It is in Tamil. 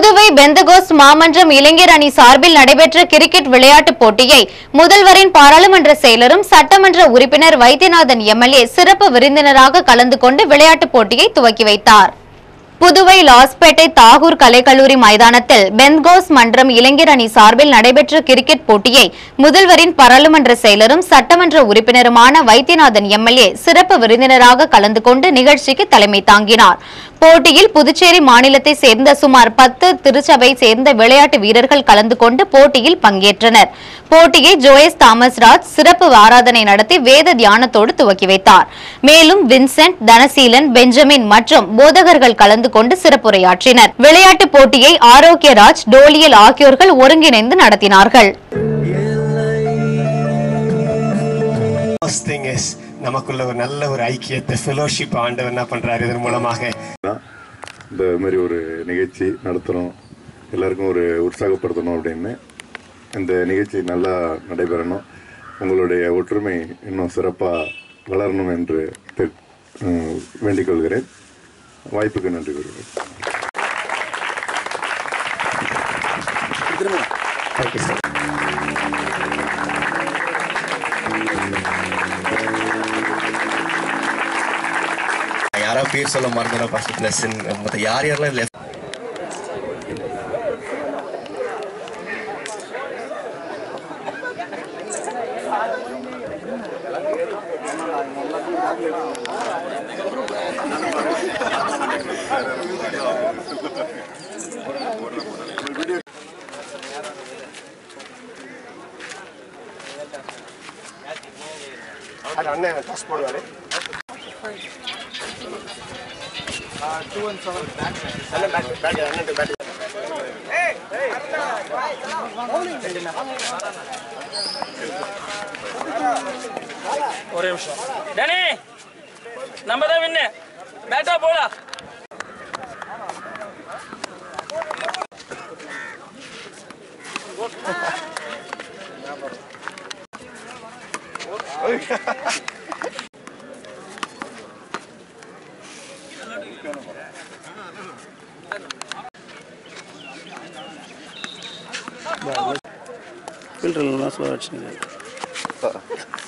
புதுவை பெந்தகோஸ்ட் மாமன்றம் இளைஞர் அணி சார்பில் நடைபெற்ற கிரிக்கெட் விளையாட்டுப் போட்டியை முதல்வரின் பாராளுமன்ற செயலரும் சட்டமன்ற உறுப்பினர் வைத்தியநாதன் எம்எல்ஏ சிறப்பு விருந்தினராக கலந்து கொண்டு விளையாட்டுப் போட்டியை துவக்கி வைத்தார் புதுவை லாஸ்பேட்டை தாகூர் கலைக்கல்லூரி மைதானத்தில் பென்கோஸ் மன்றம் இளைஞர் அணி சார்பில் நடைபெற்ற கிரிக்கெட் போட்டியை முதல்வரின் பாராளுமன்ற செயலரும் சட்டமன்ற உறுப்பினருமான வைத்தியநாதன் எம்எல்ஏ சிறப்பு விருந்தினராக கலந்து கொண்டு நிகழ்ச்சிக்கு தலைமை தாங்கினார் போட்டியில் புதுச்சேரி மாநிலத்தை சேர்ந்த சுமார் பத்து திருச்சபை சேர்ந்த விளையாட்டு வீரர்கள் கலந்து கொண்டு போட்டியில் பங்கேற்றனர் போட்டியை ஜோயஸ் தாமஸ் ராஜ் சிறப்பு ஆராதனை நடத்தி வேத தியானத்தோடு துவக்கி வைத்தார் மேலும் வின்சென்ட் தனசீலன் பெஞ்சமின் மற்றும் போதகர்கள் கலந்து கொண்டு சிறப்புரையாற்றினர் விளையாட்டுப் போட்டியை ஆரோக்கியராஜ் டோலியல் ஆகியோர்கள் ஒருங்கிணைந்து நடத்தினார்கள் First thing is நமக்குள்ள ஒரு நல்ல ஒரு ஐக்கியத்தை ஃபெலோஷிப் ஆண்டவர் என்ன பண்றாரு இதன் மூலமாக தான் இந்த மாதிரி ஒரு நிகழ்ச்சி நடத்துகிறோம் எல்லாருக்கும் ஒரு உற்சாகப்படுத்தணும் அப்படின்னு இந்த நிகழ்ச்சி நல்லா நடைபெறணும் உங்களுடைய ஒற்றுமை இன்னும் சிறப்பாக வளரணும் என்று தெ- உம், வேண்டிக் கொள்கிறேன் வாய்ப்புக்கு நன்றி கூறுகிறேன் தேங்க்யூ சார் யாரா பேர் சொல்ல மறந்துடும் ஃபர்ஸ்ட் லெசன் மொத்த யார் யாரெல்லாம் இதுல அது அண்ணன் டச் போடுவாரு அண்ணன் பேட் பேட் அண்ணன் பேட் ஒரே நிமிஷம் டேனி நம்ம தான் வின்னு பேட்டா போடா ஃபில்டர்லாம் ஸ்லோ அடிச்சுங்க